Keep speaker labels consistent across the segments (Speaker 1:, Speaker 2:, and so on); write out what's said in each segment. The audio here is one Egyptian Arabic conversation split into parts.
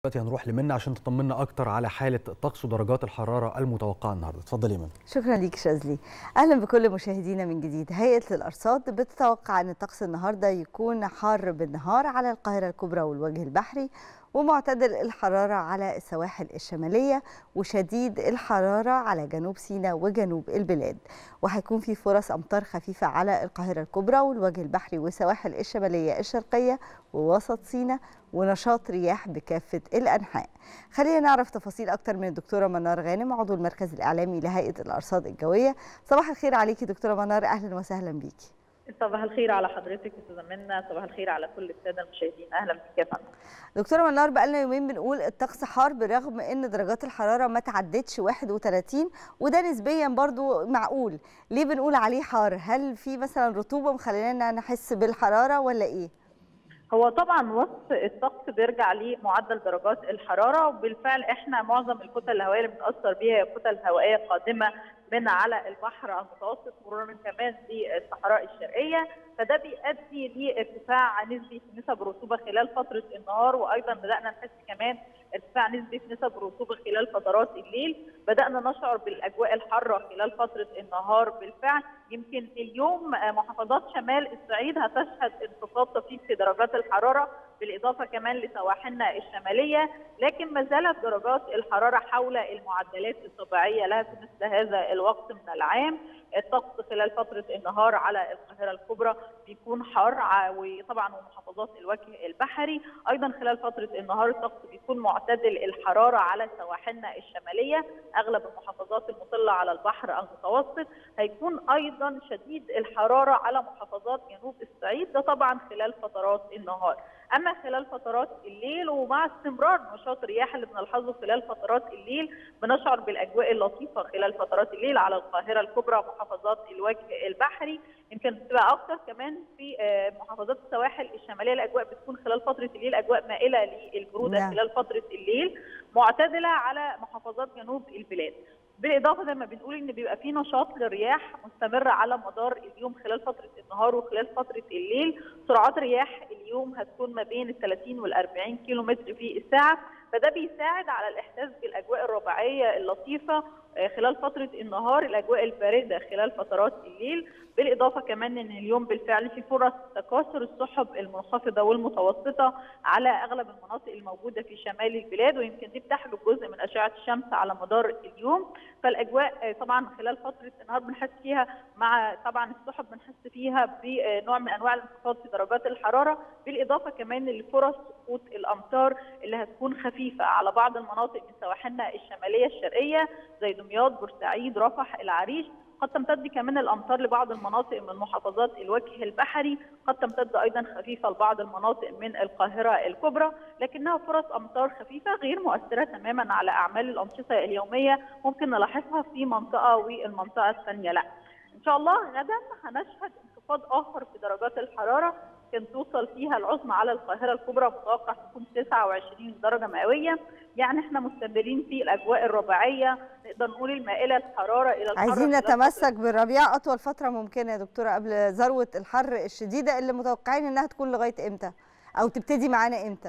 Speaker 1: دلوقتي هنروح لمنى عشان تطمنا اكتر على حاله الطقس ودرجات الحراره المتوقعه النهارده اتفضلي يا منى
Speaker 2: شكرا ليك شاذلي اهلا بكل مشاهدينا من جديد هيئه الارصاد بتتوقع ان الطقس النهارده يكون حار بالنهار على القاهره الكبرى والوجه البحري ومعتدل الحراره على السواحل الشماليه وشديد الحراره على جنوب سيناء وجنوب البلاد وهيكون في فرص امطار خفيفه على القاهره الكبرى والوجه البحري والسواحل الشماليه الشرقيه ووسط سيناء ونشاط رياح بكافه الانحاء خلينا نعرف تفاصيل اكتر من الدكتوره منار غانم عضو المركز الاعلامي لهيئه الارصاد الجويه صباح الخير عليكي دكتوره منار اهلا وسهلا بيكي
Speaker 3: صباح الخير على حضرتك استاذه منى صباح الخير على كل الساده المشاهدين اهلا بك يا فندم
Speaker 2: دكتوره منار بقى لنا يومين بنقول الطقس حار برغم ان درجات الحراره ما تعدتش 31 وده نسبيا برضو معقول ليه بنقول عليه حار هل في مثلا رطوبه مخلينا نحس بالحراره ولا ايه
Speaker 3: هو طبعا وصف الطقس بيرجع لمعدل درجات الحراره وبالفعل احنا معظم الكتل الهوائيه اللي بنتاثر بيها هي كتل هوائيه قادمه من على البحر المتوسط مرورا كمان بالصحراء الشرقيه فده بيؤدي لارتفاع نسبي في نسب الرطوبه خلال فتره النهار وايضا بدانا نحس كمان ارتفاع نسبي في نسب الرطوبه خلال فترات الليل بدانا نشعر بالاجواء الحاره خلال فتره النهار بالفعل يمكن اليوم محافظات شمال الصعيد هتشهد انخفاض طفيف في درجات الحراره بالاضافه كمان لسواحلنا الشماليه لكن ما زالت درجات الحراره حول المعدلات الطبيعيه لها في مثل هذا الوقت من العام الطقس خلال فتره النهار على القاهره الكبرى بيكون حار وطبعا ومحافظات الوجه البحري ايضا خلال فتره النهار الطقس بيكون معتدل الحراره على سواحلنا الشماليه اغلب المحافظات المطله على البحر المتوسط هيكون ايضا شديد الحراره على محافظات جنوب الصعيد ده طبعا خلال فترات النهار اما خلال فترات الليل ومع استمرار نشاط الرياح اللي بنلحظه خلال فترات الليل بنشعر بالاجواء اللطيفه خلال فترات الليل على القاهره الكبرى ومحافظات الوجه البحري يمكن بتبقى اكتر كمان في محافظات السواحل الشماليه الاجواء بتكون خلال فتره الليل اجواء مائله للبروده نعم. خلال فتره الليل معتدله على محافظات جنوب البلاد بالاضافه زي ما بنقول ان بيبقى في نشاط للرياح مستمر على مدار اليوم خلال فتره النهار وخلال فتره الليل سرعات رياح اليوم هتكون ما بين ال 30 وال 40 كيلو متر في الساعه فده بيساعد على الاحساس بالاجواء الربيعيه اللطيفه خلال فتره النهار الاجواء البارده خلال فترات الليل بالاضافه كمان ان اليوم بالفعل في فرص تكاثر السحب المنخفضه والمتوسطه على اغلب المناطق الموجوده في شمال البلاد ويمكن دي بتحجب جزء من اشعه الشمس على مدار اليوم فالاجواء طبعا خلال فتره النهار بنحس فيها مع طبعا السحب بنحس فيها بنوع من انواع الانخفاض في درجات الحراره بالاضافه كمان لفرص سقوط الامطار اللي هتكون خفيفه على بعض المناطق من سواحلنا الشماليه الشرقيه زي دمياط بورسعيد رفح العريش قد تمتد كمان الامطار لبعض المناطق من محافظات الوجه البحري قد تمتد ايضا خفيفه لبعض المناطق من القاهره الكبرى لكنها فرص امطار خفيفه غير مؤثره تماما على اعمال الانشطه اليوميه ممكن نلاحظها في منطقه والمنطقه الثانيه لا ان شاء الله غدا هنشهد انخفاض اخر في درجات الحراره كان توصل فيها العظمى على القاهره الكبرى متوقع تكون 29 درجه مئويه يعني احنا مستمرين في الاجواء الربيعيه نقدر نقول المائله الحراره الى الحر
Speaker 2: عايزين نتمسك بالربيع اطول فتره ممكنه يا دكتوره قبل ذروه الحر الشديده اللي متوقعين انها تكون لغايه امتى او تبتدي معانا امتى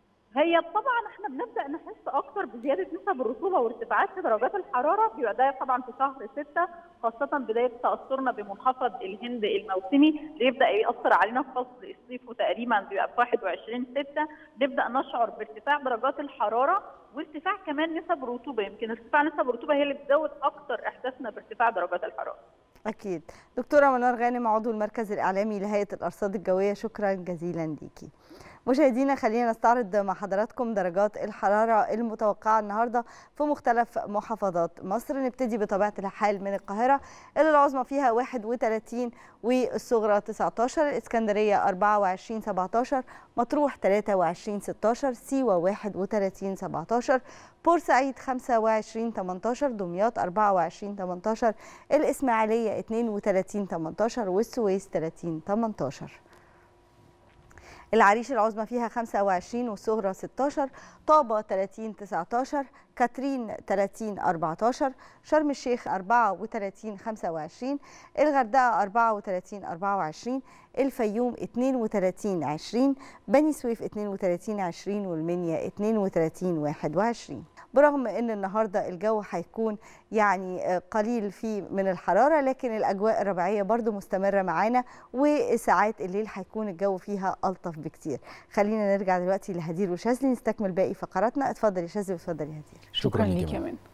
Speaker 3: هي طبعا احنا بنبدا نحس اكتر بزياده نسب الرطوبه وارتفاعات في درجات الحراره بيبقى ده طبعا في شهر 6 خاصه بدايه تاثرنا بمنخفض الهند الموسمي اللي يبدا ياثر علينا في فصل الصيف وتقريبا بيبقى في 21 6 نبدا نشعر بارتفاع درجات الحراره وارتفاع كمان نسب الرطوبه يمكن ارتفاع نسب الرطوبه هي اللي بتزود اكتر احساسنا بارتفاع درجات الحراره.
Speaker 2: اكيد دكتوره منار غانم عضو المركز الاعلامي لهيئه الارصاد الجويه شكرا جزيلا ليكي. مشاهدينا خلينا نستعرض مع حضراتكم درجات الحرارة المتوقعة النهاردة في مختلف محافظات مصر نبتدي بطبيعة الحال من القاهرة اللي العظمى فيها 31 والصغرى 19 الإسكندرية 24 17 مطروح 23 16 سيوة 31 17 بورسعيد 25 18 دمياط 24 18 الإسماعيلية 32 18 والسويس 30 18 العريش العظمى فيها 25 والصغرى 16 طابة 30 19 كاترين 30 14 شرم الشيخ 34 25 الغردقة 34 24 الفيوم 32 20 بني سويف 32 20 والمنيا 32 21 برغم ان النهارده الجو هيكون يعني قليل فيه من الحراره لكن الاجواء الربيعيه برضو مستمره معانا وساعات الليل هيكون الجو فيها الطف بكتير خلينا نرجع دلوقتي لهدير وشاذلي نستكمل باقي فقراتنا اتفضل يا شاذلي واتفضل يا هدير
Speaker 4: شكرا ليك يا مان